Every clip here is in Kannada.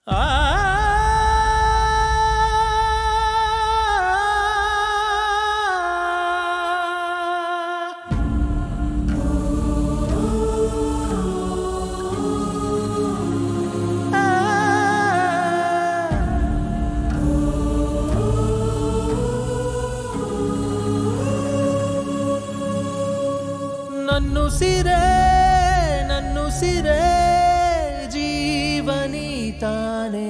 ನನ್ನುಸಿರೇ ನನ್ನುಸಿರೇ ಜೀವನಿ ತಾನೆ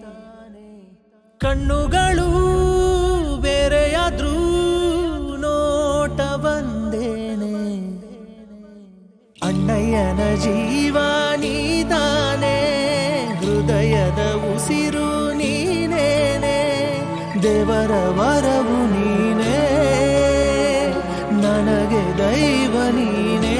ಕಣ್ಣುಗಳು ಬೇರೆಯಾದ್ರೂ ನೋಟ ಬಂದೇನೆ ಅಣ್ಣಯ್ಯನ ಜೀವ ನೀತಾನೆ ಹೃದಯದ ಉಸಿರು ನೀನೇನೆ ದೇವರ ವರವು ನೀನೇ ನನಗೆ ದೈವ ನೀನೇ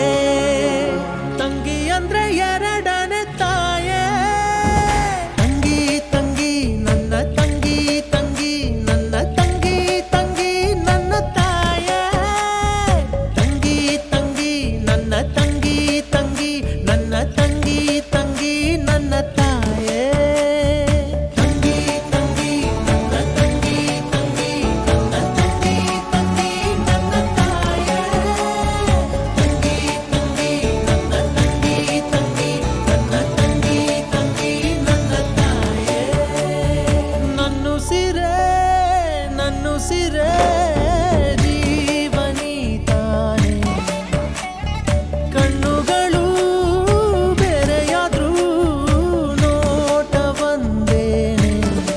ತಂಗಿ ಅಂದ್ರೆ ಎರಡನೇ ತಾಯೇ ತಂಗಿ ತಂಗಿ ನನ್ನ ತಂಗಿ ತಂಗಿ ನನ್ನ ತಂಗಿ ತಂಗಿ ನನ್ನ ತಾಯೇ ತಂಗಿ ತಂಗಿ ನನ್ನ ತಂಗಿ ತಂಗಿ ನನ್ನ ತಂಗಿ ತಂಗಿ ನನ್ನ ತಾಯೇ ತಂಗಿ ತಂಗಿ ನನ್ನ ತಂಗಿ ತಂಗಿ ನನ್ನ ತಂಗಿ ತಂಗಿ ನನ್ನ ತಾಯೇ ತಂಗಿ ತಂಗಿ ನನ್ನ ತಂಗಿ ತಂಗಿ ನನ್ನ ತಂಗಿ ತಂಗಿ ನನ್ನ ತಾಯೇ ನನ್ನುಸಿರೇ ನನ್ನುಸಿರೇ ಜೀವನಿ ತಾನೆ ಕಣ್ಣುಗಳು ಬೇರೆಯಾದ್ರೂ ನೋಟ ಬಂದೇನೆ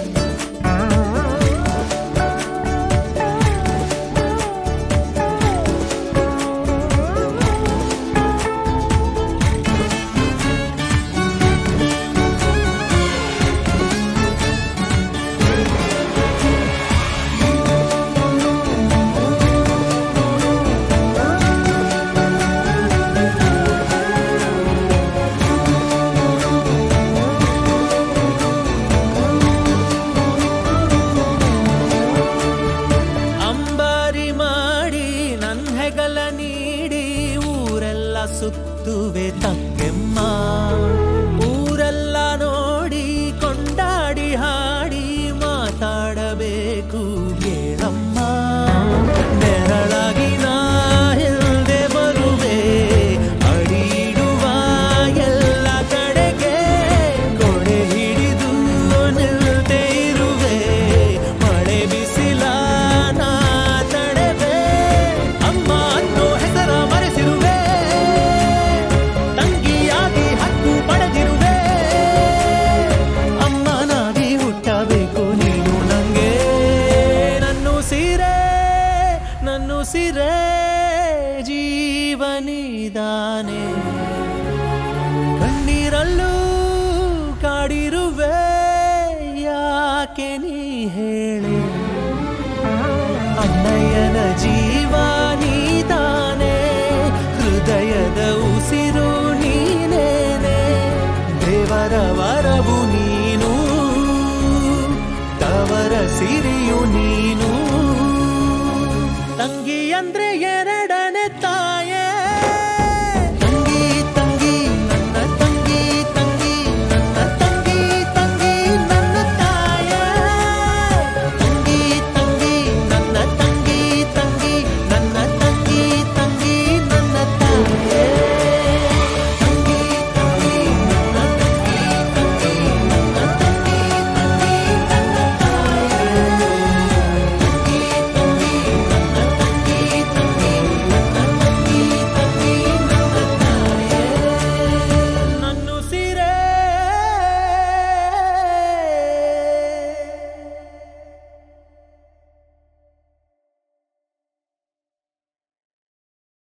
ಅಂಬಾರಿ ಮಾಡಿ ನನ್ ಹೆಗಲ ನೀಡಿ ಊರೆಲ್ಲ ಸುತ್ತುವೆ ತಕ್ಕೆಮ್ಮ ಊರೆಲ್ಲ ನೋಡಿ ಕೊಂಡಾಡಿ ಹಾಡಿ ಮಾತಾಡಬೇಕು ಕೇಳಮ್ಮ ನೆರಳಾಗಿ ನಾ ಹಿಂದೆ ಬರುವೆ ಅಡಿಡುವ ಎಲ್ಲ ಕಡೆಗೆ ಕೊಡೆ ಹಿಡಿದು ನಿಲ್ದೇ ಇರುವೆ ಮಳೆ ಬಿಸಿಲ ನಾ ತಡೆವೆ ಅಮ್ಮ ಅನ್ನೋ ಹೆಸರ ಮರೆಸಿರುವೆ ತಂಗಿಯಾಗಿ ಹಕ್ಕು ಪಡೆದಿರುವೆ ಅಮ್ಮನಾಗಿ ಹುಟ್ಟಬೇಕು ನೀನು ನಂಗೆ ನನ್ನು ಸೀರೆ ನನ್ನು ಸಿರೆ ಜೀವನಿದಾನೆ ಕಣ್ಣೀರಲ್ಲೂ ಕಾಡಿರುವೆ ಯಾಕೆ ನೀ ಹೇಳಿ ಅಣ್ಣಯ್ಯನ ಜೀವ ನೀತಾನೆ ಹೃದಯದ ಉಸಿರು ನೀನೇನೆ ದೇವರ ವರವು ನೀನು ತವರ ಸಿರಿಯು ನೀನು ತಂಗಿ ಅಂದ್ರೆ